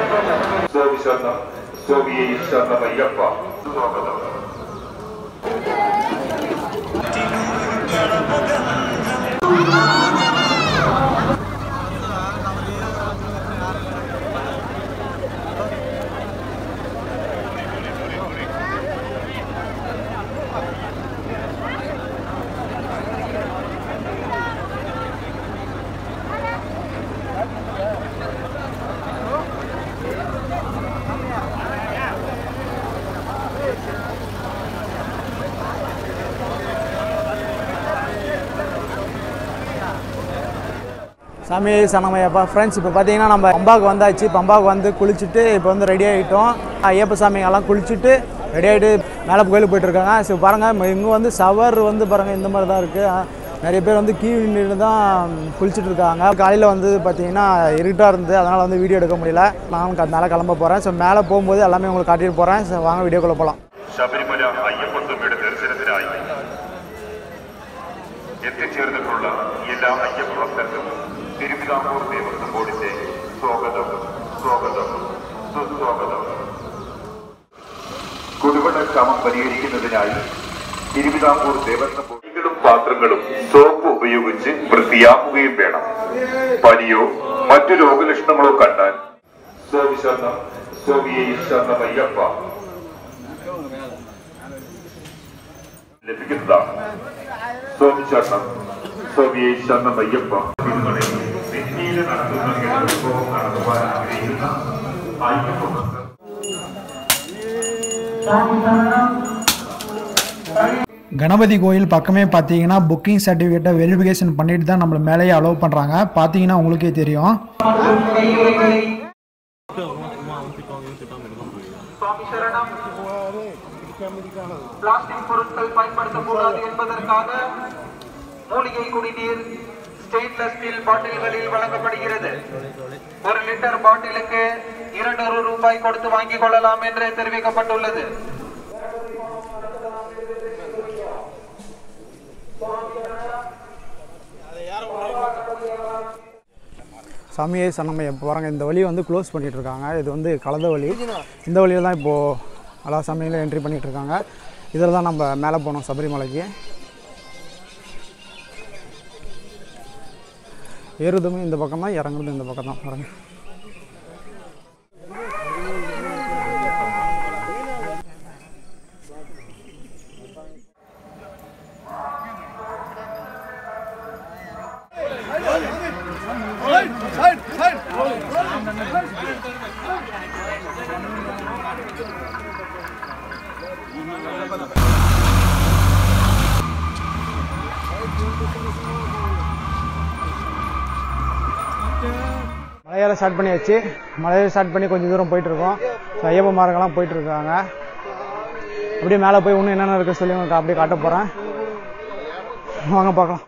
സ്വാമി ശരണം സ്വാമിയെ ശരണമയ്യപ്പ സ്വാഗതം சாமி சனமையப்பா ஃப்ரெண்ட்ஸ் இப்போ பார்த்தீங்கன்னா நம்ம பம்பாவுக்கு வந்தாச்சு பம்பாவுக்கு வந்து குளிச்சுட்டு இப்போ வந்து ரெடி ஆகிட்டோம் ஐயப்ப சாமிங்கெல்லாம் குளிச்சுட்டு ரெடி ஆகிட்டு மேலே கோயிலுக்கு போயிட்டு இருக்காங்க ஸோ பாருங்கள் இங்கே வந்து சவர் வந்து பாருங்கள் இந்த மாதிரி தான் இருக்குது நிறைய பேர் வந்து கீழ் நின்று தான் குளிச்சுட்டு இருக்காங்க காலையில் வந்து பார்த்தீங்கன்னா இருட்டாக இருந்தது அதனால் வந்து வீடியோ எடுக்க முடியல நானும் மேலே கிளம்ப போகிறேன் ஸோ மேலே போகும்போது எல்லாமே உங்களுக்கு காட்டிட்டு போகிறேன் ஸோ வாங்க வீடியோக்குள்ளே போகலாம் ശബരിമല അയ്യപ്പസ്വാമിയുടെ ദർശനത്തിനായി എത്തിച്ചേർന്നിട്ടുള്ള എല്ലാ അയ്യപ്പ ഭക്തർക്കും തിരുവിതാംകൂർ ദേവസ്വം ബോർഡിന്റെ സ്വാഗതം സ്വാഗതം സുസ്വാഗതം കുടിവെള്ള ക്ഷാമം പരിഹരിക്കുന്നതിനായി തിരുവിതാംകൂർ ദേവസ്വം ബോർഡികളും പാത്രങ്ങളും സോപ്പ് ഉപയോഗിച്ച് വൃത്തിയാക്കുകയും വേണം പനിയോ മറ്റു രോഗലക്ഷണങ്ങളോ കണ്ടാൽ സ്വാമി ശരണം സ്വാമിയെ ശരണമയ്യപ്പ ലഭിക്കുന്നതാണ് സ്വാമി ശരണം സ്വാമിയെ ശരണമയ്യപ്പ ഇതുകളെ നെറ്റിയിൽ നടത്തുന്ന ഈ അനുഭവം നടത്തുവാൻ ആഗ്രഹിക്കുന്ന അയ്യപ്പ ഭക്തർ கணபதி கோயில் பக்கமே பார்த்தீங்கன்னா புக்கிங் சர்டிஃபிகேட்டை வெரிஃபிகேஷன் பண்ணிட்டு தான் நம்மளை மேலேயே அலோவ் பண்ணுறாங்க பார்த்தீங்கன்னா உங்களுக்கே தெரியும் சுவாமி சரணம் பிளாஸ்டிக் பொருட்கள் பயன்படுத்தக்கூடாது என்பதற்காக மூலிகை குடிநீர் ஸ்டெயின்லெஸ் ஸ்டீல் பாட்டில்களில் வழங்கப்படுகிறது ஒரு லிட்டர் பாட்டிலுக்கு இருநூறு ரூபாய் கொடுத்து வாங்கிக் கொள்ளலாம் என்று தெரிவிக்கப்பட்டுள்ளது சாமியே சனமையை பாருங்க இந்த வழியை வந்து க்ளோஸ் பண்ணிட்டு இருக்காங்க இது வந்து கலந்த வழி இந்த வழியில் தான் இப்போது எல்லா சாமியிலும் என்ட்ரி பண்ணிட்டு இருக்காங்க இதில் தான் நம்ம மேலே போனோம் சபரிமலைக்கு ஏறுறதுமே இந்த பக்கம் தான் இறங்குறதும் இந்த பக்கம் தான் பாருங்க மலையாள ஸ்டார்ட் பண்ணியாச்சு மலையாள ஸ்டார்ட் பண்ணி கொஞ்சம் தூரம் போயிட்டு இருக்கோம் ஸோ ஐயப்ப மார்க்கெல்லாம் போயிட்டு இருக்காங்க அப்படியே மேலே போய் இன்னும் என்னென்ன இருக்கு சொல்லி உங்களுக்கு அப்படியே காட்ட போகிறேன் வாங்க பார்க்கலாம்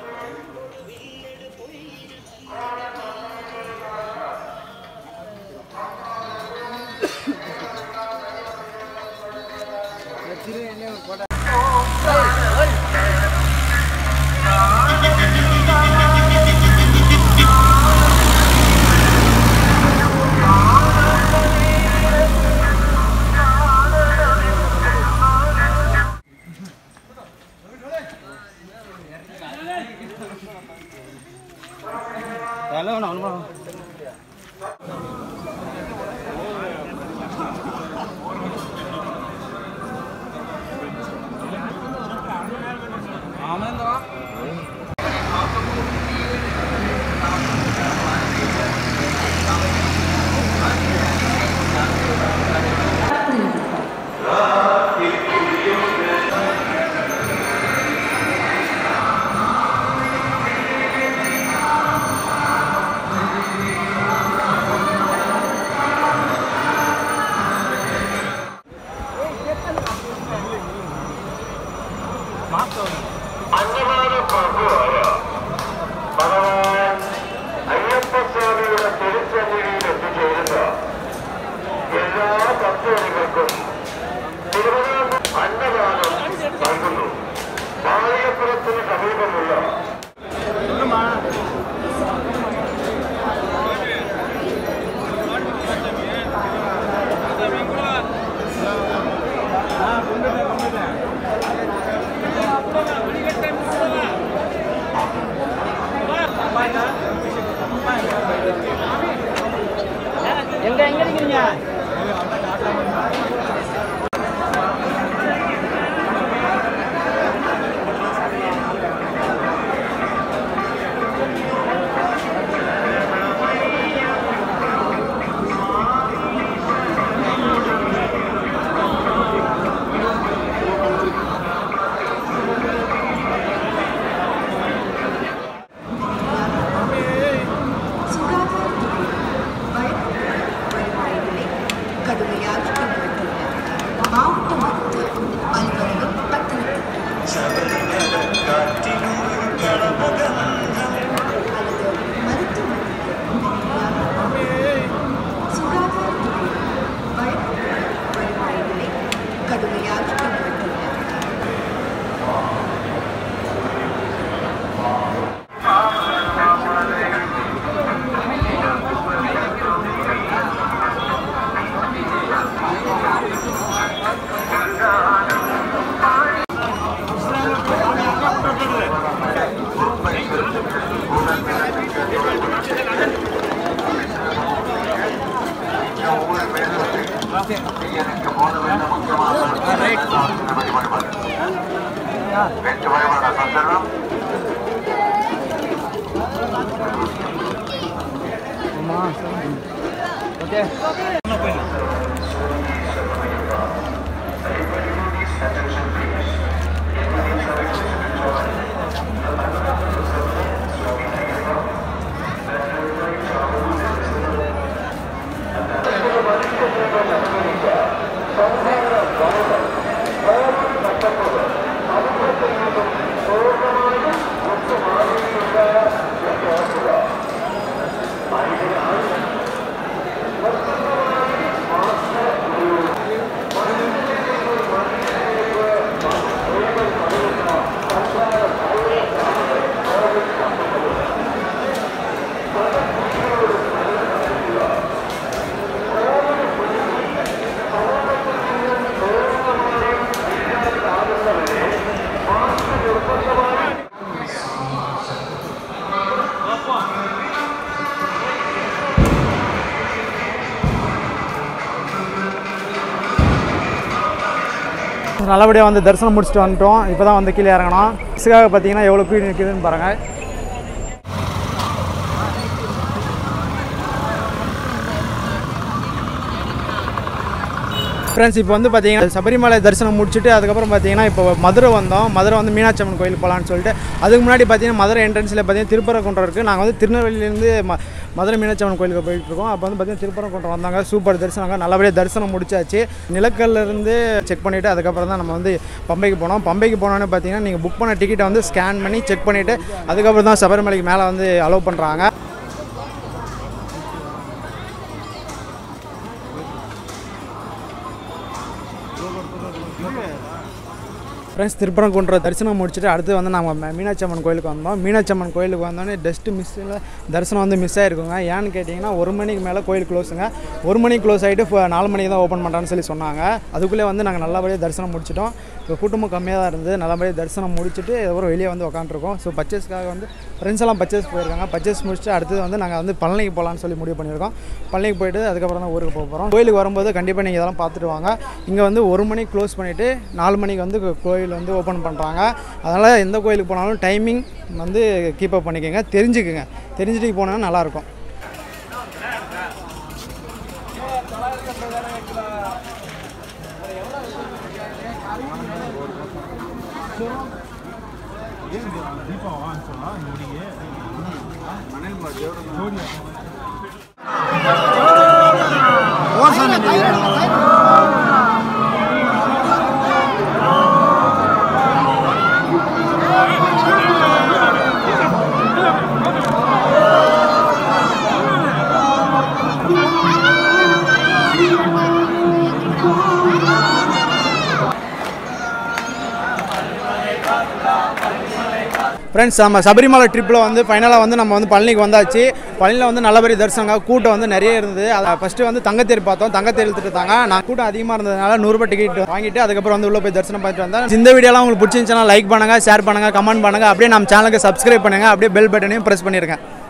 അന്നദാന പ്രഭുവായ ഭഗവാൻ അയ്യപ്പസ്വാമിയുടെ തിരുസന്നിധിയിൽ എത്തിച്ചേരുന്ന എല്ലാ ഭക്തജനങ്ങൾക്കും തിരുവനന്തപുരം അന്നദാനം നൽകുന്നു മാളികപ്പുറത്തിന് സമീപമുള്ള கடுமையாக பின்பற்றுள்ள மாவட்ட மருத்துவ அலுவலகம் பத்தனத்திற்கு அல்லது மருத்துவமனைக்கு சுகாதாரத்துறை வழக்கு வழிமுறைகளை கடுமையாக பின்பற்றுள்ள வெற்றி வழிபாடு சந்தனம் நல்லபடியாக வந்து தரிசனம் முடிச்சுட்டு வந்துட்டோம் இப்போ தான் வந்து கீழே இறங்கணும் பஸ்ஸுக்காக பார்த்தீங்கன்னா எவ்வளோ கீழ் நிற்குதுன்னு பாருங்கள் ஃப்ரெண்ட்ஸ் இப்போ வந்து பார்த்தீங்கன்னா சபரிமலை தரிசனம் முடிச்சுட்டு அதுக்கப்புறம் பார்த்தீங்கன்னா இப்போ மதுரை வந்தோம் மதுரை வந்து மீனாட்சி அம்மன் கோயில் போகலான்னு சொல்லிட்டு அதுக்கு முன்னாடி பார்த்தீங்கன்னா மதுரை என்ட்ரன்ஸில் பார்த்தீங்கன்னா திருப்பரங்குன்றம் இருக்குது நாங்கள் வந்து திருநெல்வேலியிலேருந்து ம மதுரை மீனாட்சி அம்மன் கோயிலுக்கு போயிட்டு இருக்கோம் அப்போ வந்து பார்த்தீங்கன்னா திருப்பரங்குன்றம் வந்தாங்க சூப்பர் தரிசனங்க நல்லபடியாக தரிசனம் முடிச்சாச்சு நிலக்கல்ல இருந்து செக் பண்ணிவிட்டு அதுக்கப்புறம் தான் நம்ம வந்து பம்பைக்கு போனோம் பம்பைக்கு போனோன்னே பார்த்தீங்கன்னா நீங்கள் புக் பண்ண டிக்கெட்டை வந்து ஸ்கேன் பண்ணி செக் பண்ணிவிட்டு அதுக்கப்புறம் தான் சபரிமலைக்கு மேலே வந்து அலோவ் பண்ணுறாங்க ஃப்ரெண்ட்ஸ் திருப்பரங்குன்ற தரிசனம் முடிச்சுட்டு அடுத்து வந்து நம்ம ம- மீனாட்சி அம்மன் கோயிலுக்கு வந்தோம் மீனாட்சி அம்மன் கோயிலுக்கு வந்தோடனே ஜஸ்ட்டு மிஸ்ஸில் தரிசனம் வந்து மிஸ் ஆயிருக்குங்க ஏன்னு கேட்டிங்கன்னா ஒரு மணிக்கு மேலே கோயில் க்ளோஸுங்க ஒரு மணிக்கு க்ளோஸ் ஆகிட்டு நாலு மணிக்கு தான் ஓப்பன் பண்ணுறான்னு சொல்லி சொன்னாங்க அதுக்குள்ளே வந்து நாங்கள் நல்லபடியாக தரிசனம் முடிச்சிட்டோம் இப்போ கூட்டமும் கம்மியாக தான் இருந்தது நல்லபடியாக தரிசனம் முடிச்சுட்டு அதுக்கப்புறம் வெளியே வந்து உட்காந்துருக்கோம் ஸோ பர்ச்சேஸ்க்காக வந்து ஃப்ரெண்ட்ஸ் எல்லாம் பர்ச்சேஸ் போயிருக்காங்க பர்ச்சேஸ் முடிச்சுட்டு அடுத்தது வந்து நாங்கள் வந்து பழனிக்கு போகலான்னு சொல்லி முடிவு பண்ணியிருக்கோம் பழனிக்கு போயிட்டு அதுக்கப்புறம் தான் ஊருக்கு போக போகிறோம் கோயிலுக்கு வரும்போது கண்டிப்பாக நீங்கள் இதெல்லாம் பார்த்துட்டு வாங்க இங்கே வந்து ஒரு மணிக்கு க்ளோஸ் பண்ணிவிட்டு நாலு மணிக்கு வந்து கோ- கோயில் வந்து ஓப்பன் பண்ணுறாங்க அதனால் எந்த கோயிலுக்கு போனாலும் டைமிங் வந்து கீப் அப் பண்ணிக்கோங்க தெரிஞ்சுக்குங்க தெரிஞ்சுட்டு போனால் நல்லாயிருக்கும் ஃப்ரெண்ட்ஸ் நம்ம சபரிமலை ட்ரிப்பில் வந்து ஃபைனலாக வந்து நம்ம வந்து பழனிக்கு வந்தாச்சு பழனியில் வந்து நல்லபடிய தரிசனங்க கூட்டம் வந்து நிறைய இருந்தது அதை ஃபஸ்ட்டு வந்து தங்கத்தேர் பார்த்தோம் தங்கத்தேர் இழுத்துட்டு இருந்தாங்க நான் கூட்டம் அதிகமாக இருந்ததுனால நூறுரூபா டிக்கெட் வாங்கிட்டு அதுக்கப்புறம் வந்து உள்ளே போய் தரிசனம் பார்த்துட்டு வந்தேன் இந்த வீடியோலாம் உங்களுக்கு பிடிச்சிருந்துச்சுன்னா லைக் பண்ணுங்கள் ஷேர் பண்ணுங்கள் கமெண்ட் பண்ணுங்கள் அப்படியே நம்ம சேனலுக்கு சப்ஸ்கிரைப் பண்ணுங்கள் அப்படியே பெல் பட்டனையும் ப்ரெஸ் பண்ணியிருக்கேன்